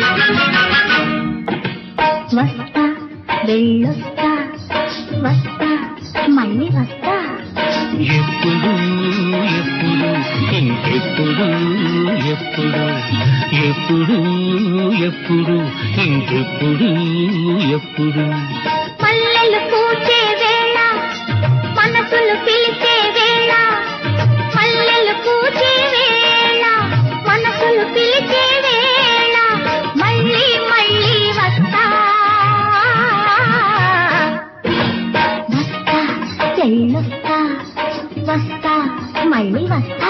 వస్తా వెళ్ళొస్తా వస్తా మళ్ళీ వస్తా ఎప్పుడు ఎప్పుడు ఇంకెప్పుడు ఎప్పుడు ఎప్పుడు ఎప్పుడు ఇంకెప్పుడు ఎప్పుడు మల్లెలు పూచే వేళ మనసులు పిలిచే వేళ మల్లెలు పూచే వేళ మనసులు పిలిచే వేళ మళ్ళీ మళ్ళీ వస్తా వస్తా చెల్లొస్తా వస్తా మళ్ళీ వస్తా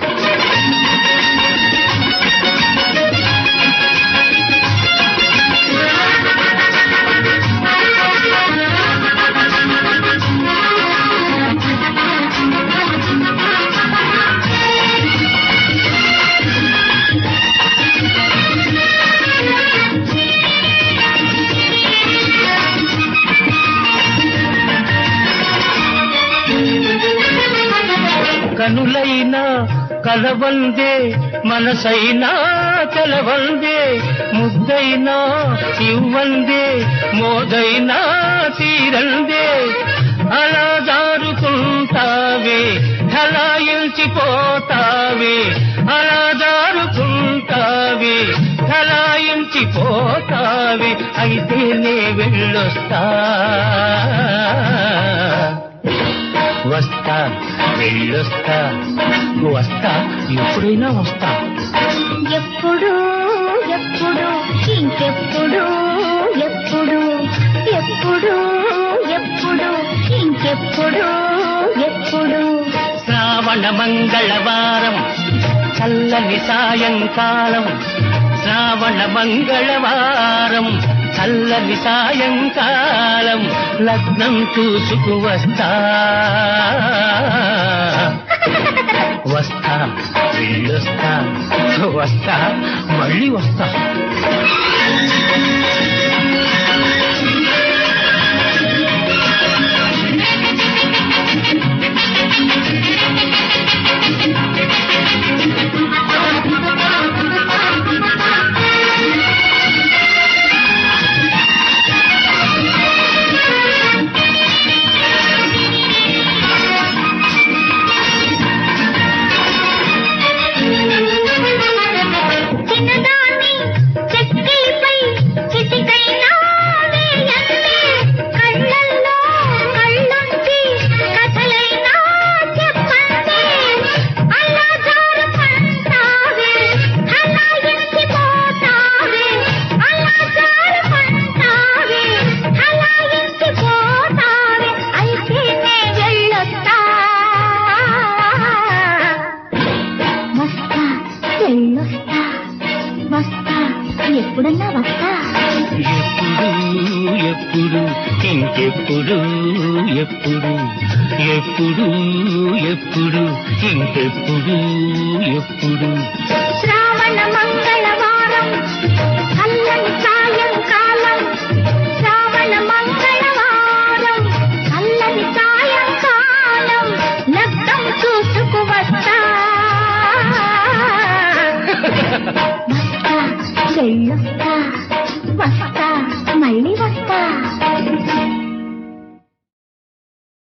కనులైనా కలవందే మనసైనా కలవందే ముద్దైనా ఇవ్వందే మోదైనా తీరందే అలా జారుకుంటావే ఠలాయించిపోతావే అలా జారుకుంటావే ఠలాయించిపోతావే అయితే నే వెళ్ళొస్తా వస్తా వెళ్ళొస్తా వస్తా ఎప్పుడైనా వస్తా ఎప్పుడు ఎప్పుడు ఇంకెప్పుడు ఎప్పుడు ఎప్పుడు ఎప్పుడు ఇంకెప్పుడు ఎప్పుడు శ్రావణ మంగళవారం చల్లని సాయంకాలం శ్రావణ మంగళవారం చల్లని సాయంకాలం లగ్నం చూసుకు వస్తా వస్తా వెళ్ళొస్తా వస్తా మళ్ళీ వస్తా చిన్నదాన్ని చెక్కిలిపై చిటికైనా వేయండి కళ్ళల్లో కళ్ళుంచి కథలైనా చెప్పండి అలా జారుకుంటావే అలా ఎంచిపోతావే అలా జారుకుంటావే అలా ఎంచిపోతావే అయితే నే వెళ్ళొస్తా వస్తా వెళ్ళొస్తా వస్తా ఎప్పుడన్నా వస్తా ఎప్పుడు ఎప్పుడు ఇంకెప్పుడు ఎప్పుడు ఎప్పుడు ఎప్పుడు ఇంకెప్పుడు ఎప్పుడు శ్రావణ